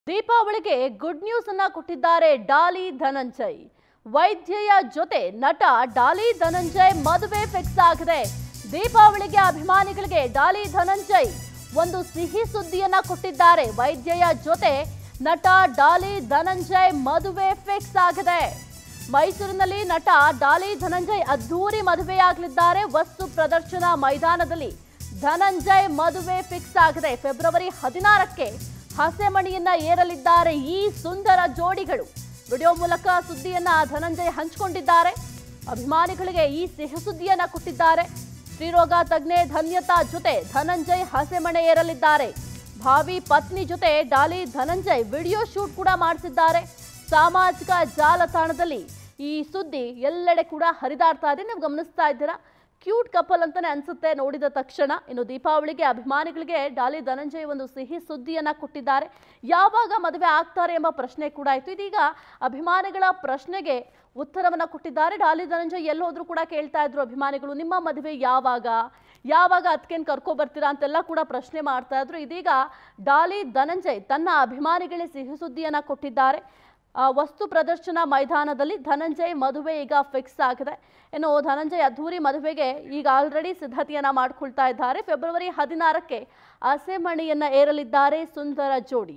ದೀಪಾವಳಿಗೆ good news ಅನ್ನ ಕೊಟ್ಟಿದ್ದಾರೆ ಡಾಲಿ ಧನಂಜಯ್ ವೈದ್ಯೆಯ ಜೊತೆ ನಟ ಡಾಲಿ ಧನಂಜಯ್ ಮದುವೆ ಫಿಕ್ಸ್ ಆಗಿದೆ ದೀಪಾವಳಿಗೆ ಅಭಿಮಾನಿಗಳಿಗೆ ಡಾಲಿ ಧನಂಜಯ್ ಒಂದು ಸಿಹಿ ಸುದ್ದಿಯನ್ನ ಕೊಟ್ಟಿದ್ದಾರೆ ವೈದ್ಯೆಯ ಜೊತೆ ನಟ ಡಾಲಿ ಧನಂಜಯ್ ಮದುವೆ ಫಿಕ್ಸ್ ಆಗಿದೆ ಮೈಸೂರಿನಲ್ಲಿ ನಟ ಡಾಲಿ ಧನಂಜಯ್ ಅದ್ದೂರಿ ಮದುವೆಯಾಗಲಿದ್ದಾರೆ ವಸ್ತು ಪ್ರದರ್ಶನ ಮೈದಾನದಲ್ಲಿ ಧನಂಜಯ್ ಮದುವೆ ಫಿಕ್ಸ್ ಆಗಿದೆ ಫೆಬ್ರವರಿ ಹದಿನಾರಕ್ಕೆ ಹಸೆಮಣಿಯನ್ನ ಏರಲಿದ್ದಾರೆ ಈ ಸುಂದರ ಜೋಡಿಗಳು ವಿಡಿಯೋ ಮೂಲಕ ಸುದ್ದಿಯನ್ನ ಧನಂಜಯ್ ಹಂಚಿಕೊಂಡಿದ್ದಾರೆ ಅಭಿಮಾನಿಗಳಿಗೆ ಈ ಸಿಹಿ ಸುದ್ದಿಯನ್ನ ಕೊಟ್ಟಿದ್ದಾರೆ ಸ್ತ್ರೀರೋಗ ತಜ್ಞೆ ಧನ್ಯತಾ ಜೊತೆ ಧನಂಜಯ್ ಹಸೆಮಣೆ ಏರಲಿದ್ದಾರೆ ಭಾವಿ ಪತ್ನಿ ಜೊತೆ ಡಾಲಿ ಧನಂಜಯ್ ವಿಡಿಯೋ ಶೂಟ್ ಕೂಡ ಮಾಡಿಸಿದ್ದಾರೆ ಸಾಮಾಜಿಕ ಜಾಲತಾಣದಲ್ಲಿ ಈ ಸುದ್ದಿ ಎಲ್ಲೆಡೆ ಕೂಡ ಹರಿದಾಡ್ತಾ ಇದೆ ನೀವು ಗಮನಿಸ್ತಾ ಇದ್ದೀರಾ ಕ್ಯೂಟ್ ಕಪಲ್ ಅಂತಾನೆ ಅನ್ಸುತ್ತೆ ನೋಡಿದ ತಕ್ಷಣ ಇನ್ನು ದೀಪಾವಳಿಗೆ ಅಭಿಮಾನಿಗಳಿಗೆ ಡಾಲಿ ಧನಂಜಯ್ ಒಂದು ಸಿಹಿ ಸುದ್ದಿಯನ್ನ ಕೊಟ್ಟಿದ್ದಾರೆ ಯಾವಾಗ ಮದುವೆ ಆಗ್ತಾರೆ ಎಂಬ ಪ್ರಶ್ನೆ ಕೂಡ ಆಯಿತು ಇದೀಗ ಅಭಿಮಾನಿಗಳ ಪ್ರಶ್ನೆಗೆ ಉತ್ತರವನ್ನ ಕೊಟ್ಟಿದ್ದಾರೆ ಡಾಲಿ ಧನಂಜಯ್ ಎಲ್ಲೋದ್ರೂ ಕೂಡ ಕೇಳ್ತಾ ಇದ್ರು ಅಭಿಮಾನಿಗಳು ನಿಮ್ಮ ಮದುವೆ ಯಾವಾಗ ಯಾವಾಗ ಅದಕ್ಕೇನು ಕರ್ಕೊ ಬರ್ತೀರಾ ಅಂತೆಲ್ಲ ಕೂಡ ಪ್ರಶ್ನೆ ಮಾಡ್ತಾ ಇದ್ರು ಇದೀಗ ಡಾಲಿ ಧನಂಜಯ್ ತನ್ನ ಅಭಿಮಾನಿಗಳಿಗೆ ಸಿಹಿ ಸುದ್ದಿಯನ್ನ ಕೊಟ್ಟಿದ್ದಾರೆ ಆ, ವಸ್ತು ಪ್ರದರ್ಶನ ಮೈದಾನದಲ್ಲಿ ಧನಂಜಯ್ ಮದುವೆ ಈಗ ಫಿಕ್ಸ್ ಆಗಿದೆ ಇನ್ನು ಧನಂಜಯ್ ಅದ್ಧೂರಿ ಮದುವೆಗೆ ಈಗ ಆಲ್ರೆಡಿ ಸಿದ್ಧತೆಯನ್ನ ಮಾಡ್ಕೊಳ್ತಾ ಇದ್ದಾರೆ ಫೆಬ್ರವರಿ ಹದಿನಾರಕ್ಕೆ ಅಸೆಮಣಿಯನ್ನ ಏರಲಿದ್ದಾರೆ ಸುಂದರ ಜೋಡಿ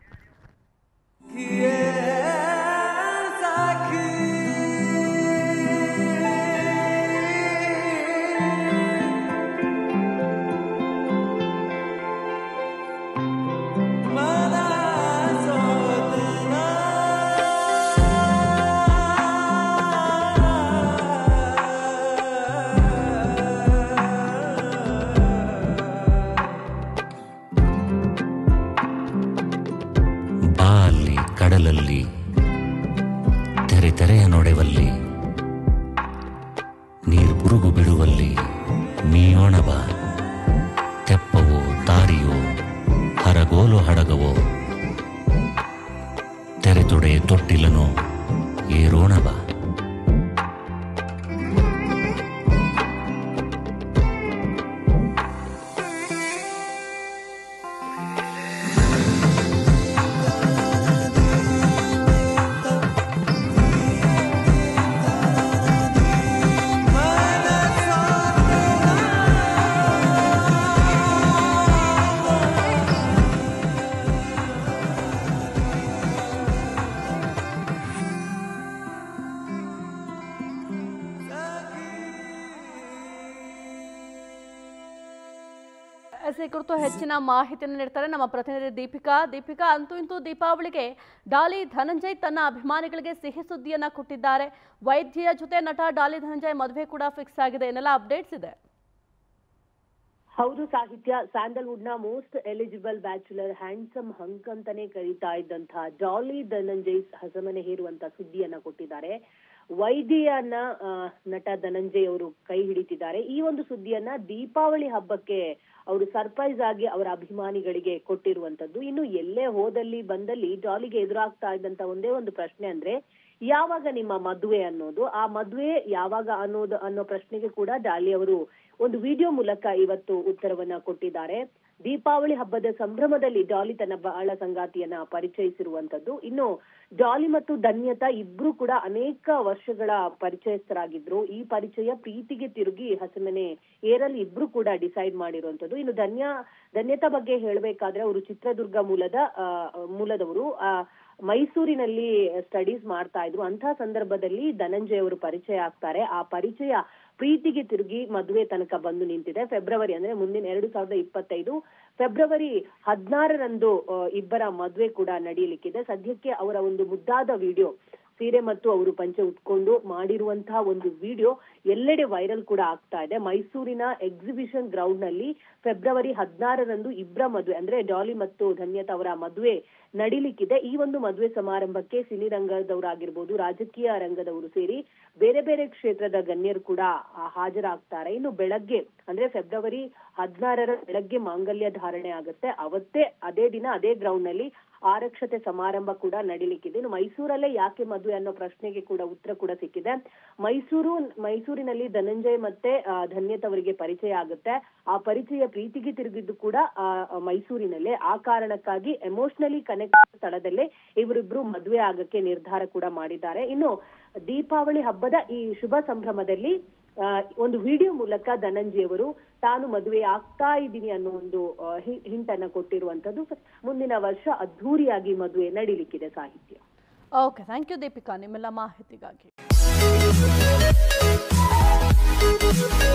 ಬಾ ಅಲ್ಲಿ ಕಡಲಲ್ಲಿ ತೆರೆ ತೆರೆಯ ನೊಡೆವಲ್ಲಿ ನೀರು ಬುರುಗು ಬಿಡುವಲ್ಲಿ ಮೀಯೋಣ ಬಾ ತೆಪ್ಪವೋ ತಾರಿಯೋ ಹರಗೋಲು ಹಡಗವೋ ತೆರೆತೊಡೆ ತೊಟ್ಟಿಲನೋ ಏರೋಣ ಬಾ ಎಸ್ ಈ ಕುರಿತು ಹೆಚ್ಚಿನ ಮಾಹಿತಿಯನ್ನು ನೀಡ್ತಾರೆ ನಮ್ಮ ಪ್ರತಿನಿಧಿ ದೀಪಿಕಾ ದೀಪಿಕಾ ಅಂತೂ ಇಂತೂ ದೀಪಾವಳಿಗೆ ಡಾಲಿ ಧನಂಜಯ್ ತನ್ನ ಅಭಿಮಾನಿಗಳಿಗೆ ಸಿಹಿ ಸುದ್ದಿಯನ್ನ ಕೊಟ್ಟಿದ್ದಾರೆ ವೈದ್ಯೆಯ ಜೊತೆ ನಟ ಡಾಲಿ ಧನಂಜಯ್ ಮದುವೆ ಕೂಡ ಫಿಕ್ಸ್ ಆಗಿದೆ ಏನೆಲ್ಲ ಅಪ್ಡೇಟ್ಸ್ ಇದೆ ಹೌದು ಸಾಹಿತ್ಯ ಸ್ಯಾಂಡಲ್ವುಡ್ ನ most eligible bachelor handsome hunk ಅಂತಾನೆ ಕರೀತಾ ಇದ್ದಂತಹ ಡಾಲಿ ಧನಂಜಯ್ ಹಸಮನೆ ಹೇರುವಂತ ಸುದ್ದಿಯನ್ನ ಕೊಟ್ಟಿದ್ದಾರೆ ವೈದ್ಯನ ಆ, ನಟ ಧನಂಜಯ್ ಅವರು ಕೈ ಹಿಡಿತಿದ್ದಾರೆ ಈ ಒಂದು ಸುದ್ದಿಯನ್ನ ದೀಪಾವಳಿ ಹಬ್ಬಕ್ಕೆ ಅವರು ಸರ್ಪ್ರೈಸ್ ಆಗಿ ಅವರ ಅಭಿಮಾನಿಗಳಿಗೆ ಕೊಟ್ಟಿರುವಂತದ್ದು ಇನ್ನು ಎಲ್ಲೇ ಹೋದಲ್ಲಿ ಬಂದಲ್ಲಿ ಡಾಲಿಗೆ ಎದುರಾಗ್ತಾ ಇದ್ದಂತ ಒಂದೇ ಒಂದು ಪ್ರಶ್ನೆ ಅಂದ್ರೆ ಯಾವಾಗ ನಿಮ್ಮ ಮದುವೆ ಅನ್ನೋದು ಆ ಮದುವೆ ಯಾವಾಗ ಅನ್ನೋದು ಅನ್ನೋ ಪ್ರಶ್ನೆಗೆ ಕೂಡ ಡಾಲಿ ಅವರು ಒಂದು ವಿಡಿಯೋ ಮೂಲಕ ಇವತ್ತು ಉತ್ತರವನ್ನ ಕೊಟ್ಟಿದ್ದಾರೆ ದೀಪಾವಳಿ ಹಬ್ಬದ ಸಂಭ್ರಮದಲ್ಲಿ ಡಾಲಿ ತನ್ನ ಬಾಳ ಸಂಗಾತಿಯನ್ನ ಪರಿಚಯಿಸಿರುವಂತದ್ದು ಇನ್ನು ಡಾಲಿ ಮತ್ತು ಧನ್ಯತಾ ಇಬ್ರು ಕೂಡ ಅನೇಕ ವರ್ಷಗಳ ಪರಿಚಯಸ್ಥರಾಗಿದ್ರು ಈ ಪರಿಚಯ ಪ್ರೀತಿಗೆ ತಿರುಗಿ ಹಸಮನೆ ಏರಲ್ಲಿ ಇಬ್ರು ಕೂಡ ಡಿಸೈಡ್ ಮಾಡಿರುವಂತದ್ದು ಇನ್ನು ಧನ್ಯ ಧನ್ಯತಾ ಬಗ್ಗೆ ಹೇಳಬೇಕಾದ್ರೆ ಅವರು ಚಿತ್ರದುರ್ಗ ಮೂಲದ ಆ, ಮೂಲದವರು ಆ, ಮೈಸೂರಿನಲ್ಲಿ ಸ್ಟಡೀಸ್ ಮಾಡ್ತಾ ಇದ್ರು ಅಂತ ಸಂದರ್ಭದಲ್ಲಿ ಧನಂಜಯ್ ಅವರು ಪರಿಚಯ ಆಗ್ತಾರೆ ಆ ಪರಿಚಯ ಪ್ರೀತಿಗೆ ತಿರುಗಿ ಮದುವೆ ತನಕ ಬಂದು ನಿಂತಿದೆ ಫೆಬ್ರವರಿ ಅಂದ್ರೆ ಮುಂದಿನ ಎರಡು ಸಾವಿರದ ಇಪ್ಪತ್ತೈದು ಫೆಬ್ರವರಿ ಹದಿನಾರರಂದು ಆ, ಇಬ್ಬರ ಮದುವೆ ಕೂಡ ನಡೆಯಲಿಕ್ಕಿದೆ ಸದ್ಯಕ್ಕೆ ಅವರ ಒಂದು ಮುದ್ದಾದ ವಿಡಿಯೋ ಸೀರೆ ಮತ್ತು ಅವರು ಪಂಚೆ ಉಟ್ಕೊಂಡು ಮಾಡಿರುವಂತಹ ಒಂದು ವಿಡಿಯೋ ಎಲ್ಲೆಡೆ ವೈರಲ್ ಕೂಡ ಆಗ್ತಾ ಇದೆ ಮೈಸೂರಿನ ಎಕ್ಸಿಬಿಷನ್ ಗ್ರೌಂಡ್ ನಲ್ಲಿ ಫೆಬ್ರವರಿ ಹದಿನಾರರಂದು ಇಬ್ಬರ ಮದುವೆ ಅಂದ್ರೆ ಡಾಲಿ ಮತ್ತು ಧನ್ಯತಾ ಅವರ ಮದುವೆ ನಡಿಲಿಕ್ಕಿದೆ ಈ ಒಂದು ಮದುವೆ ಸಮಾರಂಭಕ್ಕೆ ಸಿನಿ ರಂಗದವರಾಗಿರ್ಬೋದು ರಾಜಕೀಯ ರಂಗದವರು ಸೇರಿ ಬೇರೆ ಬೇರೆ ಕ್ಷೇತ್ರದ ಗಣ್ಯರು ಕೂಡ ಆ, ಹಾಜರಾಗ್ತಾರೆ ಇನ್ನು ಬೆಳಗ್ಗೆ ಅಂದ್ರೆ ಫೆಬ್ರವರಿ ಹದಿನಾರರ ಬೆಳಗ್ಗೆ ಮಾಂಗಲ್ಯ ಧಾರಣೆ ಆಗುತ್ತೆ ಅವತ್ತೇ ಅದೇ ದಿನ ಅದೇ ಗ್ರೌಂಡ್ ನಲ್ಲಿ ಆರಕ್ಷತೆ ಸಮಾರಂಭ ಕೂಡ ನಡೀಲಿಕ್ಕಿದೆ ಇನ್ನು ಮೈಸೂರಲ್ಲೇ ಯಾಕೆ ಮದುವೆ ಅನ್ನೋ ಪ್ರಶ್ನೆಗೆ ಕೂಡ ಉತ್ತರ ಕೂಡ ಸಿಕ್ಕಿದೆ ಮೈಸೂರು ಮೈಸೂರಿನಲ್ಲಿ ಧನಂಜಯ್ ಮತ್ತೆ ಆ, ಧನ್ಯತ್ ಅವರಿಗೆ ಪರಿಚಯ ಆಗುತ್ತೆ ಆ ಪರಿಚಯ ಪ್ರೀತಿಗೆ ತಿರುಗಿದ್ದು ಕೂಡ ಆ, ಮೈಸೂರಿನಲ್ಲೇ ಆ ಕಾರಣಕ್ಕಾಗಿ ಎಮೋಷನಲಿ ಕನೆಕ್ಟ್ ಸ್ಥಳದಲ್ಲೇ ಇವರಿಬ್ರು ಮದುವೆ ಆಗಕ್ಕೆ ನಿರ್ಧಾರ ಕೂಡ ಮಾಡಿದ್ದಾರೆ ಇನ್ನು ದೀಪಾವಳಿ ಹಬ್ಬದ ಈ ಶುಭ ಸಂಭ್ರಮದಲ್ಲಿ ಆ, ಒಂದು ವಿಡಿಯೋ ಮೂಲಕ ಧನಂಜಯ ಅವರು ತಾನು ಮದುವೆ ಆಗ್ತಾ ಇದ್ದೀನಿ ಅನ್ನೋ ಒಂದು ಹಿಂಟ್ ಅನ್ನ ಕೊಟ್ಟಿರುವಂತದ್ದು ಮುಂದಿನ ವರ್ಷ ಅದ್ಧೂರಿಯಾಗಿ ಮದುವೆ ನಡೀಲಿಕ್ಕಿದೆ ಸಾಹಿತ್ಯ ಓಕೆ ಥ್ಯಾಂಕ್ ಯು ದೀಪಿಕಾ ನಿಮ್ಮೆಲ್ಲ ಮಾಹಿತಿಗಾಗಿ